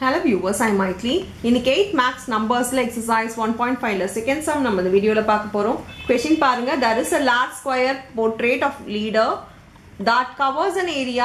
hello viewers I மைட்லி இன்னைக்கு eight maths நம்பர்ஸில் எக்ஸசைஸ் ஒன் பாயிண்ட் ஃபைவ்ல செகண்ட் சம் நம்ம இந்த வீடியோவில் பார்க்க போகிறோம் கொஷின் பாருங்க there is a large square portrait of leader that covers an area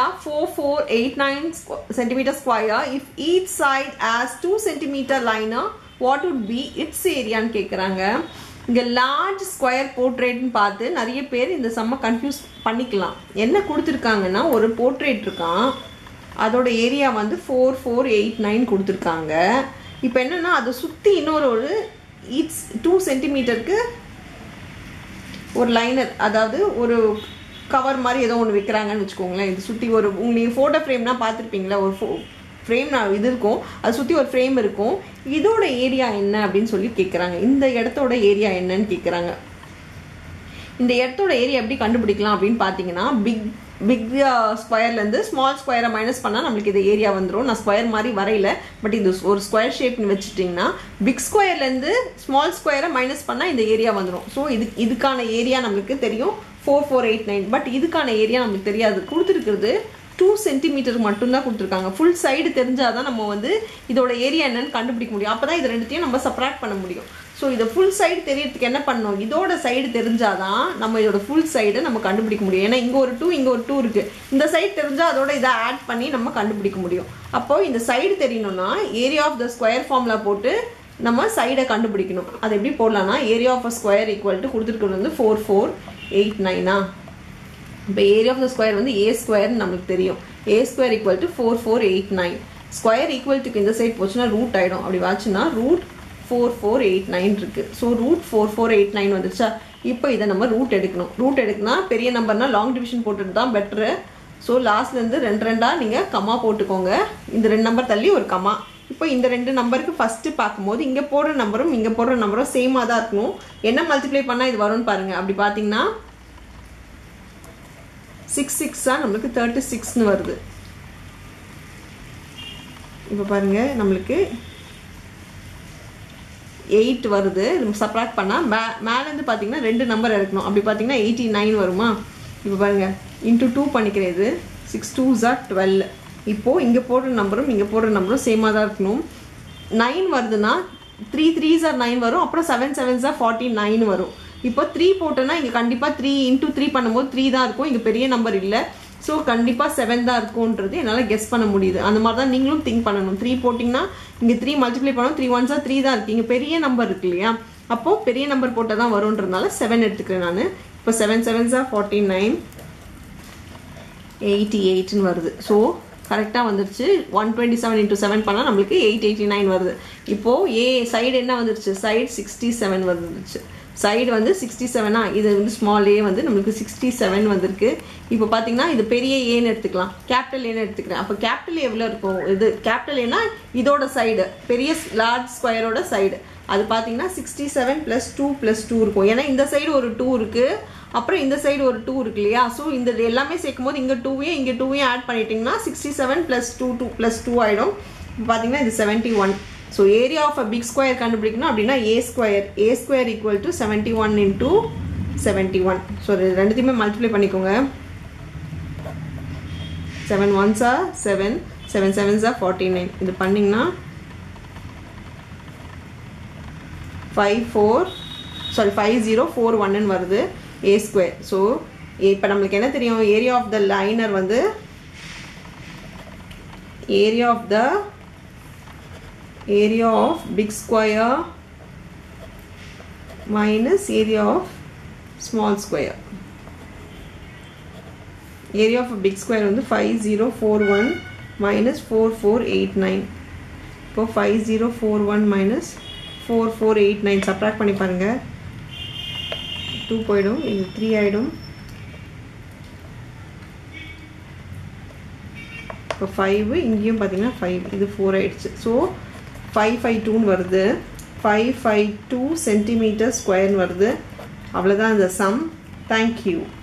4489 centimeter square if each side has 2 centimeter liner what would be its area ன்னு கேட்குறாங்க இங்கே லார்ஜ் ஸ்கொயர் போர்ட்ரேட்னு பார்த்து நிறைய பேர் இந்த செம்ம கன்ஃபியூஸ் பண்ணிக்கலாம் என்ன கொடுத்துருக்காங்கன்னா ஒரு போர்ட்ரேட் இருக்கான் அதோட ஏரியா வந்து ஃபோர் ஃபோர் எயிட் நைன் கொடுத்துருக்காங்க இப்போ என்னென்னா அதை சுற்றி இன்னொரு ஒரு ஈச் டூ சென்டிமீட்டருக்கு ஒரு லைனர் அதாவது ஒரு கவர் மாதிரி ஏதோ ஒன்று வைக்கிறாங்கன்னு வச்சுக்கோங்களேன் இது சுற்றி ஒரு நீங்கள் ஃபோட்டோ ஃப்ரேம்னா பார்த்துருப்பீங்களா ஒரு ஃபோ ஃப்ரேம் நான் இது இருக்கும் அது சுற்றி ஒரு ஃப்ரேம் இருக்கும் இதோட ஏரியா என்ன அப்படின்னு சொல்லி கேட்குறாங்க இந்த இடத்தோட ஏரியா என்னன்னு கேட்குறாங்க இந்த இடத்தோட ஏரியா எப்படி கண்டுபிடிக்கலாம் அப்படின்னு பார்த்தீங்கன்னா பிக் பிக் ஸ்கொயர்லேருந்து ஸ்மால் ஸ்கொயரை மைனஸ் பண்ணால் நம்மளுக்கு இது ஏரியா வந்துடும் நான் ஸ்கொயர் மாதிரி வரையில பட் இது ஒரு ஸ்கொயர் ஷேப்னு வச்சுட்டிங்கன்னா பிக் ஸ்கொயர்லேருந்து ஸ்மால் ஸ்கொயரை மைனஸ் பண்ணால் இந்த ஏரியா வந்துடும் ஸோ இது இதுக்கான ஏரியா நம்மளுக்கு தெரியும் four four eight nine but இதுக்கான ஏரியா நம்மளுக்கு தெரியாது கொடுத்துருக்குறது டூ சென்டிமீட்டர் மட்டும்தான் கொடுத்துருக்காங்க ஃபுல் சைடு தெரிஞ்சால் தான் நம்ம வந்து இதோட ஏரியா என்னன்னு கண்டுபிடிக்க முடியும் அப்போ தான் இது ரெண்டுத்தையும் நம்ம சப்ராக்ட் பண்ண முடியும் ஸோ இதை ஃபுல் சைடு தெரியறதுக்கு என்ன பண்ணணும் இதோட சைடு தெரிஞ்சாதான் நம்ம இதோட ஃபுல் சைடை நம்ம கண்டுபிடிக்க முடியும் ஏன்னா இங்கே ஒரு டூ இங்கே ஒரு டூ இருக்குது இந்த சைடு தெரிஞ்சால் அதோட இதை ஆட் பண்ணி நம்ம கண்டுபிடிக்க முடியும் அப்போ இந்த சைடு தெரியணும்னா ஏரியா ஆஃப் த ஸ்கொயர் ஃபார்மில் போட்டு நம்ம சைடை கண்டுபிடிக்கணும் அது எப்படி போடலாம்னா area of a square equal to கொடுத்துருக்கிறது வந்து ஃபோர் ஃபோர் எயிட் நைனா இப்போ ஏரியா ஆஃப் த ஸ்கொயர் வந்து ஏ ஸ்கொயர்னு நம்மளுக்கு தெரியும் A square equal to four four eight nine square equal டுக்கு இந்த சைட் போச்சுன்னா ரூட் ஆகிடும் அப்படி வாச்சுன்னா root four four eight nine இருக்குது so root four four eight nine வந்துருச்சா இப்போ இதை நம்ம ரூட் எடுக்கணும் ரூட் எடுக்கனா பெரிய நம்பர்னா லாங் டிவிஷன் போட்டுட்டு தான் பெட்ரு ஸோ லாஸ்ட்லேருந்து ரெண்டு ரெண்டாக நீங்கள் கம்மா போட்டுக்கோங்க இந்த ரெண்டு நம்பர் தள்ளி ஒரு கம்மா இப்போ இந்த ரெண்டு நம்பருக்கு ஃபஸ்ட்டு பார்க்கும்போது இங்கே போடுற நம்பரும் இங்கே போடுற நம்பரும் சேமாக தான் இருக்கணும் என்ன மல்டிப்ளை பண்ணால் இது வரும்னு பாருங்கள் அப்படி பார்த்தீங்கன்னா சிக்ஸ் சிக்ஸாக நம்மளுக்கு தேர்ட்டி சிக்ஸ்னு வருது இப்போ பாருங்கள் நம்மளுக்கு எயிட் வருது நம்ம சப்ராக்ட் பண்ணால் மே மேலேருந்து பார்த்தீங்கன்னா ரெண்டு நம்பர் இருக்கணும் அப்படி பார்த்தீங்கன்னா எயிட்டி நைன் வருமா இப்போ பாருங்கள் இன்ட்டு டூ பண்ணிக்கிறேன் இது சிக்ஸ் டூ ஜார் டுவெல் இப்போது இங்கே போடுற நம்பரும் இங்கே போடுற நம்பரும் சேமாக தான் இருக்கணும் நைன் வருதுன்னா த்ரீ த்ரீ ஜார் நைன் வரும் அப்புறம் செவன் செவன் ஜார் ஃபார்ட்டி நைன் வரும் இப்போ த்ரீ போட்டோன்னா இங்கே கண்டிப்பாக த்ரீ இன்ட்டு த்ரீ பண்ணும்போது த்ரீ தான் இருக்கும் இங்கே பெரிய நம்பர் இல்லை ஸோ கண்டிப்பாக செவன் தான் இருக்கும்ன்றது என்னால் கெஸ் பண்ண முடியுது அந்த மாதிரி தான் நீங்களும் திங்க் பண்ணணும் த்ரீ போட்டிங்கன்னா இங்கே த்ரீ மல்டிப்ளை பண்ணணும் த்ரீ ஒன்ஸாக த்ரீ தான் இருக்குது இங்கே பெரிய நம்பர் இருக்கு இல்லையா அப்போது பெரிய நம்பர் போட்டால் தான் வரும்ன்றதுனால செவன் எடுத்துக்கிறேன் நான் இப்போ செவன் செவன்ஸாக ஃபார்ட்டி நைன் எயிட்டி எயிட்னு வருது ஸோ கரெக்டாக வந்துருச்சு one twenty seven into seven பண்ணால் நம்மளுக்கு எயிட் எயிட்டி நைன் வருது இப்போது ஏ சைடு என்ன வந்துருச்சு சைடு சிக்ஸ்டி செவன் வந்துருச்சு சைடு வந்து சிக்ஸ்டி செவனா இது வந்து ஸ்மால் ஏ வந்து நம்மளுக்கு சிக்ஸ்டி செவன் வந்திருக்கு இப்போ பார்த்தீங்கன்னா இது பெரிய ஏன்னு எடுத்துக்கலாம் கேபிட்டல் ஏன்னு எடுத்துக்கிறேன் அப்போ கேபிட்டல் எவ்வளோ இருக்கும் இது கேபிட்டல் ஏன்னா இதோட சைடு பெரிய லார்ஜ் ஸ்கொயரோட சைடு அது பார்த்தீங்கன்னா sixty seven plus two plus two இருக்கும் ஏன்னா இந்த சைடு ஒரு டூ இருக்குது அப்புறம் இந்த சைடு ஒரு டூ இருக்கு இல்லையா ஸோ இந்த எல்லாமே சேர்க்கும் போது இங்கே டூவையும் இங்கே டூவையும் ஆட் பண்ணிட்டீங்கன்னா sixty seven plus two two plus two ஆகிடும் இப்போ பார்த்தீங்கன்னா இது seventy one so area of a big square கண்டுபிடிக்கணும் அப்படின்னா A square A square equal to seventy one into seventy one so ரெண்டுத்தையுமே மல்டிப்ளை பண்ணிக்கோங்க செவன் ஒன்ஸா செவன் செவன் செவன்ஸா ஃபார்ட்டி நைன் இது பண்ணிங்கன்னா five four sorry five zero four ஒன்னு வருது ஏ ஸ்கொயர் ஸோ இப்போ நம்மளுக்கு என்ன தெரியும் ஏரியா ஆஃப் த லைனர் வந்து area of the area of big square minus area of small square area of a big square வந்து 5041 minus 4489 இப்போ 5041 minus 4489 subtract பண்ணி பாருங்க 2 போயிடும் இது 3 ஆயிடும் இப்போ ஃபைவ் இங்கேயும் பார்த்தீங்கன்னா ஃபைவ் இது ஃபோர் ஆயிடுச்சு ஸோ ஃபைவ் ஃபைவ் டூன்னு வருது ஃபைவ் ஃபைவ் டூ சென்டிமீட்டர் ஸ்கொயர்னு வருது அவ்வளோதான் இந்த சம் தேங்க்யூ